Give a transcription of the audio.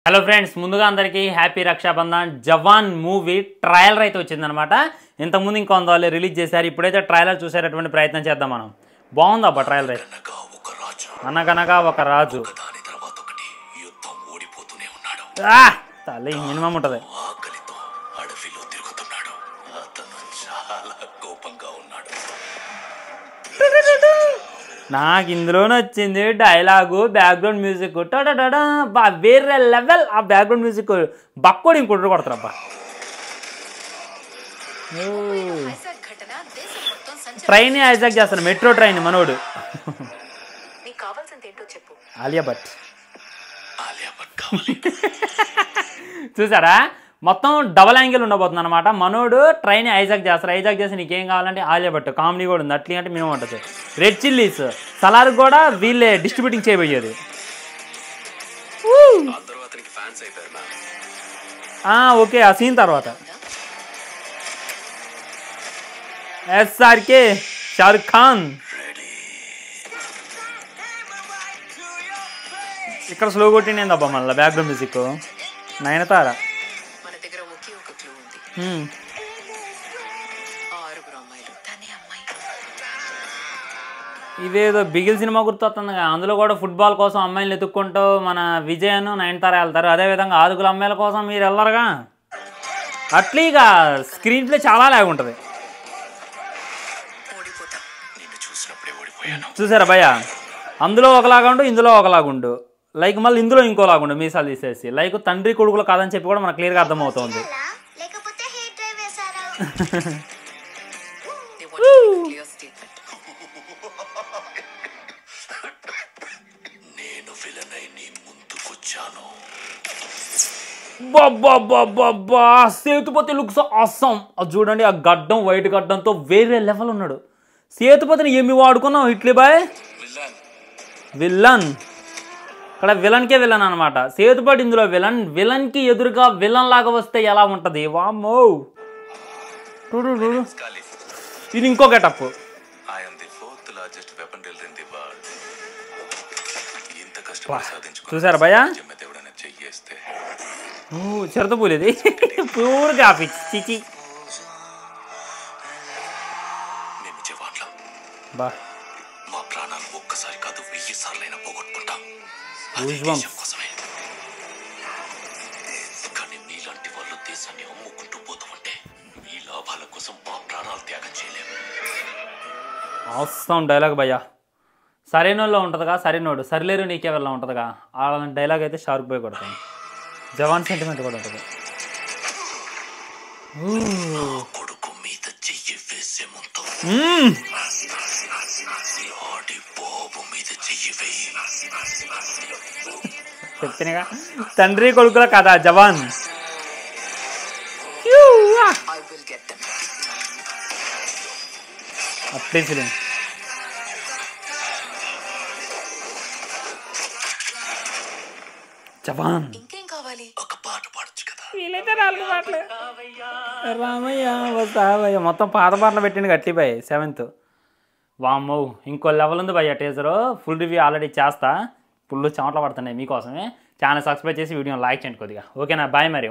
Hello friends ముందుగా అందరికీ happy Raksha Bandhan Jawan movie trailer అయితే వచ్చిందనమాట ఇంతకుముందు ఇంకొంత వాళ్ళు రిలీజ్ చేశారు ఇప్పుడైతే ట్రయలర్ చూసేటటువంటి ప్రయత్నం చేద్దాం మనం బాగుంది అబ్బా ట్రయలర్ అయితే అనగా ఒక రాజు అనగనగా ఒక రాజు దాని తర్వాత ఒకటి యుద్ధం ఓడిపోతూనే ఉన్నాడు ఆ! తల్లి మినిమం ఉంటుంది ఆకలితో అడవిలో తిరుగుతున్నాడు అతను చాలా కోపంగా ఉన్నాడు నాకు ఇందులో నచ్చింది డైలాగు బ్యాక్గ్రౌండ్ మ్యూజిక్ టడడడా బా వేరే లెవెల్ ఆ బ్యాక్గ్రౌండ్ మ్యూజిక్ బక్కోడి ఇంకొట్టు కొడతారబ్బా ఐజాక్ ఘటన దేశం మొత్తం సంచలనం ట్రైన్ హైజాక్ చేస్తాను మెట్రో ట్రైన్ మనోడు నీకు కావాల్సింది ఏంటో చెప్పు ఆలియా భట్ ఆలియా భట్ కావాలి చూసారా మొత్తం డబల్ యాంగిల్ ఉండబోతుంది అనమాట మనోడు ట్రైన్ హైజాక్ చేస్తారు హైజాక్ చేసి నీకేం కావాలంటే ఆలియా భట్ కామెడీ కూడా ఉంది అట్లీ అంటే మినిమం ఉంటుంది రెడ్ చిల్లీస్ సలార్ కూడా వీళ్ళే డిస్ట్రిబ్యూటింగ్ చేయబోయేది అందరూ అతనికి ఫ్యాన్స్ అయిపోయారు మ్యామ్ ఆ, ఓకే ఆ సీన్ తర్వాత ఎస్ఆర్కే షారుఖ్ ఖాన్ ఇక్కడ స్లో కొట్టింది అబ్బా మళ్ళీ బ్యాక్గ్రౌండ్ మ్యూజిక్ నయనతార మన దగ్గర ఒకే ఒక క్లూ ఉంది హ్మ్. ఆ ఆరుగురు అమ్మాయిలు తనే అమ్మాయి ఇదేదో బిగిల్ సినిమా గుర్తొస్తుందిగా అందులో కూడా ఫుట్బాల్ కోసం అమ్మాయిలు ఎత్తుక్కుంటూ మన విజయన్ నయనతార వెళ్తారు అదేవిధంగా ఆదుగుల అమ్మాయిల కోసం మీరు వెళ్ళరుగా అట్లీ ఇక స్క్రీన్ ప్లే చాలా లాగా ఉంటుంది ఓడిపోతాం నిన్ను చూసినప్పుడే ఓడిపోయాను చూసారా భయ్య అందులో ఒకలాగుండు ఇందులో ఒకలాగుండు లైక్ మళ్ళీ ఇందులో ఇంకోలాగుండు మీసాలు తీసేసి లైక్ తండ్రి కొడుకులు కాదని చెప్పి కూడా మనకు క్లియర్గా అర్థమవుతుంది లేకపోతే హెయిర్ డ్రైవ్ వేశారా దే వాంట్ క్లియర్ స్టేట్మెంట్ నేను విలన్ అయి నీ ముందుకొచ్చాను బాబా సేతుపతి లుక్స్ అస్సాం అది చూడండి ఆ గడ్డం వైట్ గడ్డంతో వేరే లెవెల్ ఉన్నాడు సేతుపతిని ఏమి వాడుకున్నావు ఇట్లీ బాయ్ విలన్ విలన్ ఇక్కడ విలన్కే విలన్ అనమాట సేతుపతి ఇందులో విలన్ విలన్కి ఎదురుగా విలన్ లాగా వస్తే ఎలా ఉంటుంది వామ్మో చూడు చూడు కాలి ఇది ఇంకో getup I'm the fourth largest weapon dealer in the world ఇంత కష్టపడి సాధించుకున్న చూసారా భయ్య జమ్మె దేవుడని చెయ్యేస్తే ఓ చిరతపూలు ఇది ప్యూర్ గ్రాఫిక్స్ చిచి మేము జవాన్లం బా మా ప్రాణాలు ఒక్కసారి కాదు వెయ్యి సార్లైనా పోగొట్టుకుంటాం అది Goosebumps. దేశం కోసమే కానీ మీలాంటి వాళ్ళు దేశాన్ని అమ్ముకుంటూ పోతూ ఉంటే మీ లాభాల కోసం మా ప్రాణాలు త్యాగం చేయలేము అవసరం డైలాగ్ భయ్యా సరైనోళ్ళలో ఉంటుందిగా సరైనోడు సరిలేరు నీకే వెళ్ళ ఉంటుందిగా అలాంటి డైలాగ్ అయితే షార్క్ బాయ్ కొడతాను జవాన్ సెంటిమెంట్ కూడా ఉంటుంది కొడుకు మీద చెయ్యి వేసే ముందు మ్మ్. ఆడి బాబు మీద చెయ్యి వేయి చెప్తేనేగా తండ్రి కొడుకుల కథ Jawan I will get them Atlee film Jawan ఇంకేం కావాలి ఒక పాట పాడొచ్చు కదా వీలైతే నాలుగు పాటలు రామయ్య వస్తావయ్య మొత్తం పాత పాటలు పెట్టిండు గట్టిపోయి సెవెంత్ వామ్మో ఇంకో లెవెల్ ఉంది భయ్య టీజర్ ఫుల్ రివ్యూ ఆల్రెడీ చేస్తా ఫుల్ చెమటలు పడుతున్నాయి మీకోసమే ఛానల్ సబ్స్క్రైబ్ చేసి వీడియోని లైక్ చేయండి కొద్దిగా ఓకేనా బాయ్ మరి